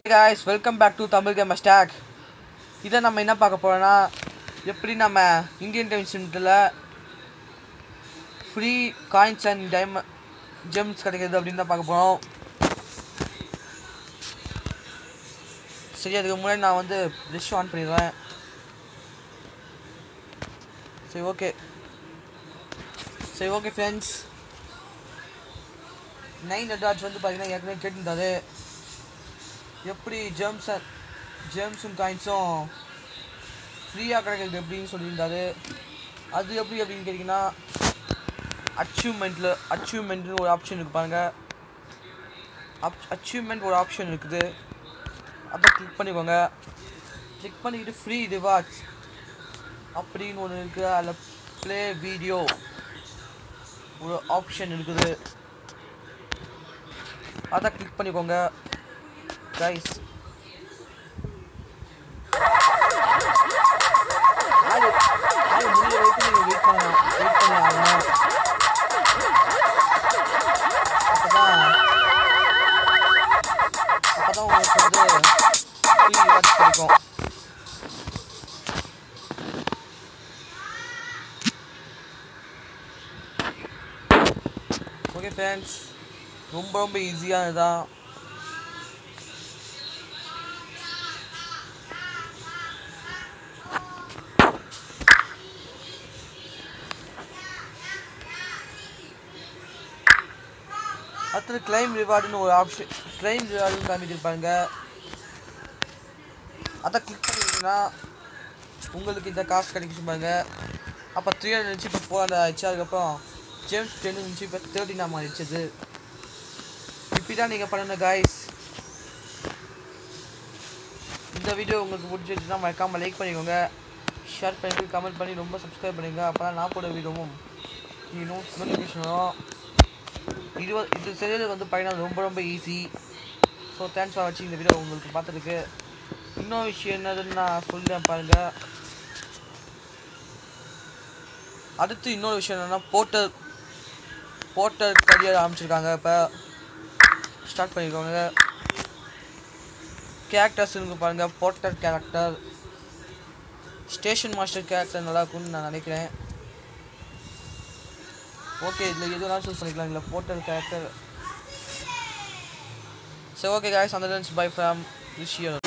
guys welcome back to Tamil game stack இதை நம்ம என்ன பார்க்க போறோம்னா எப்படி நம்ம இந்தியன் டைம் சிமிட்டில் free coins and time gems கிடைக்கிறது அப்படின்னு தான் பார்க்க போகிறோம் சரி அதுக்கு முன்னாடி நான் வந்து ப்ரெஷ் ஆன் பண்ணிடுவேன் சரி ஓகே சரி ஓகே ஃப்ரெண்ட்ஸ் நைன் அட்வான்ஸ் வந்து பார்த்தீங்கன்னா ஏற்கனவே கேட்டிருந்தாரு எப்படி ஜெம்ஸ் ஜெம்ஸும் காயின்ஸும் ஃப்ரீயாக கிடைக்கிறது எப்படின்னு சொல்லியிருந்தாரு அது எப்படி அப்படின்னு கேட்டிங்கன்னா அச்சீவ்மெண்ட்டில் அச்சீவ்மெண்ட்னு ஒரு ஆப்ஷன் இருக்கு பாருங்க அப் அச்சீவ்மெண்ட் ஒரு ஆப்ஷன் இருக்குது அதை கிளிக் பண்ணிக்கோங்க கிளிக் பண்ணிக்கிட்டு ஃப்ரீ ரிவார்ட்ஸ் அப்படின்னு ஒன்று இருக்குது அதில் ப்ளே வீடியோ ஒரு ஆப்ஷன் இருக்குது அதை கிளிக் பண்ணிக்கோங்க கைஸ் ஆடு ஆடு முடிய வரைக்கும் நீங்கள் வெயிட் பண்ணலாம் வெயிட் பண்ணி ஆகணும் அப்பதான் அப்பதான் உங்களுக்கு வந்து ஃப்ரீ ரிவார்ட்ஸ் கிடைக்கும் ஓகே ஃப்ரெண்ட்ஸ் ரொம்ப ரொம்ப ஈஸியானதுதான் அடுத்தது கிளைம் ரிவார்டுன்னு ஒரு ஆப்ஷன் கிளைம் ரிவார்டுன்னு காமிச்சிருப்பாங்க அதை கிளிக் பண்ணிட்டீங்கன்னா உங்களுக்கு இந்த காசு கிடைக்கும் பாருங்க அப்போ த்ரீ ஹண்ட்ரட் இருந்துச்சு இப்போ ஃபோர் ஹண்ட்ரட் ஆயிடுச்சு அதுக்கப்புறம் ஜேம்ஸ் டென் இருந்துச்சு இப்போ தேர்ட்டினா மாறிடுச்சது இப்படி தான் நீங்கள் பண்ணணும் காய்ஸ் இந்த வீடியோ உங்களுக்கு பிடிச்சிருச்சுன்னா மறக்காமல் லைக் பண்ணிக்கோங்க ஷேர் பண்ணி கமெண்ட் பண்ணி ரொம்ப சப்ஸ்கிரைப் பண்ணுங்க அப்போ தான் நான் போட வீடியோவும் நோட்டிஃபிகேஷன் வரும் இது வ- இது செய்யறது வந்து பார்த்தீங்கன்னா ரொம்ப ரொம்ப ஈஸி ஸோ தேங்க்ஸ் ஃபார் வாட்சிங் இந்த வீடியோ உங்களுக்கு பார்த்ததுக்கு இன்னொரு விஷயம் என்னதுன்னு நான் சொல்லிட்டேன் பாருங்க அடுத்து இன்னொரு விஷயம் என்னன்னா போர்ட்டர் போர்ட்டர் கரியர் ஆரம்பிச்சிருக்காங்க இப்போ ஸ்டார்ட் பண்ணியிருக்காங்க கேரக்டர்ஸ் இருக்கு பாருங்க porter character station master character நல்லா இருக்கும்னு நான் நினைக்கிறேன் ஓகே இதில் எது வேணாலும் சூஸ் பண்ணிக்கலாம் இதில் போர்ட்டல் கேரக்டர் சரி ஓகே காய்ஸ் அந்த பை ஃப்ரம் ரிஷியர்